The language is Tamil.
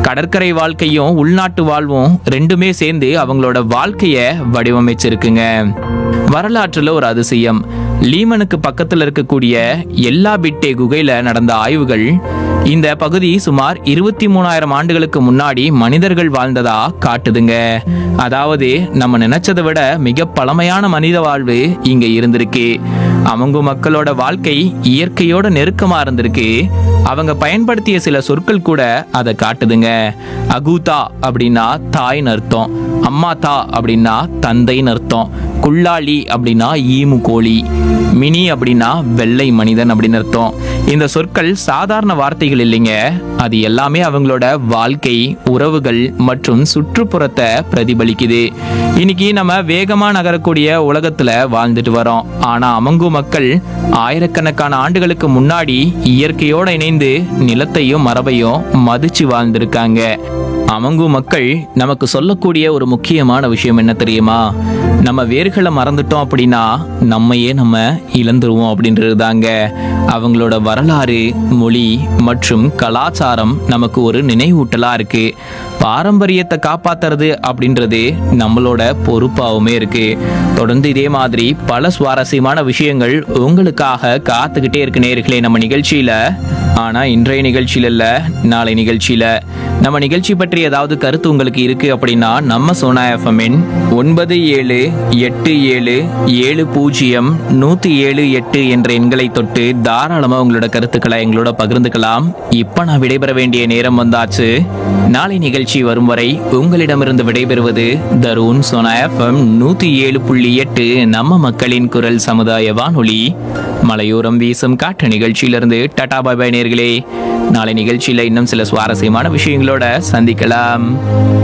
கடற்கரை வாழ்க்கையும் உள்நாட்டு வாழ்வும் ரெண்டுமே சேர்ந்து அவங்களோட வாழ்க்கைய வடிவமைச்சிருக்குங்க வரலாற்றுல ஒரு அதிசயம் லீமனுக்கு பக்கத்துல இருக்கக்கூடிய எல்லா பிட்டே குகையில நடந்த ஆய்வுகள் இந்த பகுதி சுமார் இருபத்தி மூணாயிரம் ஆண்டுகளுக்கு முன்னாடி மனிதர்கள் வாழ்ந்ததா காட்டுதுங்க அதாவது நம்ம நினைச்சதை விட மிக பழமையான மனித வாழ்வு இங்க இருந்திருக்கு அவங்க மக்களோட வாழ்க்கை இயற்கையோட நெருக்கமா இருந்திருக்கு அவங்க பயன்படுத்திய சில சொற்கள் கூட அதை காட்டுதுங்க அகூதா அப்படின்னா தாய்னு அர்த்தம் அம்மாதா அப்படின்னா தந்தைன்னு அர்த்தம் குள்ளாளி அப்படின்னா ஈமு கோழி மினி அப்படின்னா வெள்ளை மனிதன் அப்படின்னு அர்த்தம் இந்த சொற்கள் சாதாரண வார்த்தைகள் இல்லைங்க அது எல்லாமே அவங்களோட வாழ்க்கை உறவுகள் மற்றும் சுற்றுப்புறத்தை பிரதிபலிக்குது இன்னைக்கு நம்ம வேகமா நகரக்கூடிய உலகத்துல வாழ்ந்துட்டு வரோம் ஆனா அமங்கு மக்கள் ஆயிரக்கணக்கான ஆண்டுகளுக்கு முன்னாடி இயற்கையோட இணைந்து நிலத்தையும் மரபையும் மதிச்சு வாழ்ந்திருக்காங்க அமங்கு மக்கள் நமக்கு சொல்லக்கூடிய ஒரு முக்கியமான விஷயம் என்ன தெரியுமா நம்ம வேர்களை மறந்துட்டோம் அப்படின்னா நம்மையே நம்ம இழந்துருவோம் அப்படின்றது தாங்க அவங்களோட வரலாறு மொழி மற்றும் கலாச்சாரம் நமக்கு ஒரு நினைவூட்டலா இருக்கு பாரம்பரியத்தை காப்பாத்துறது அப்படின்றது நம்மளோட பொறுப்பாகவுமே இருக்கு தொடர்ந்து இதே மாதிரி பல சுவாரஸ்யமான விஷயங்கள் உங்களுக்காக காத்துக்கிட்டே இருக்கு நேர்களே நம்ம நிகழ்ச்சியில ஆனா இன்றைய நிகழ்ச்சியில இல்ல நாளை நிகழ்ச்சியில நம்ம நிகழ்ச்சி பற்றி ஏதாவது கருத்து உங்களுக்கு இருக்கு அப்படின்னா நம்ம சோனா எஃப்எம்மின் ஒன்பது ஏழு எட்டு ஏழு ஏழு பூஜ்ஜியம் நூத்தி ஏழு எட்டு என்ற எண்களை தொட்டு தாராளமா உங்களோட கருத்துக்களை எங்களோட பகிர்ந்துக்கலாம் இப்ப நான் விடைபெற வேண்டிய நேரம் வந்தாச்சு நாளை நிகழ்ச்சி வரும் வரை உங்களிடமிருந்து விடைபெறுவது தருண் சோனா எஃப்எம் நூத்தி ஏழு புள்ளி எட்டு நம்ம மக்களின் குரல் சமுதாய வானொலி மலையோரம் வீசும் காற்று நிகழ்ச்சியிலிருந்து டட்டா பாய் பாய் நேர்களே நாளை நிகழ்ச்சியில இன்னும் சில சுவாரஸ்யமான விஷயங்களோட சந்திக்கலாம்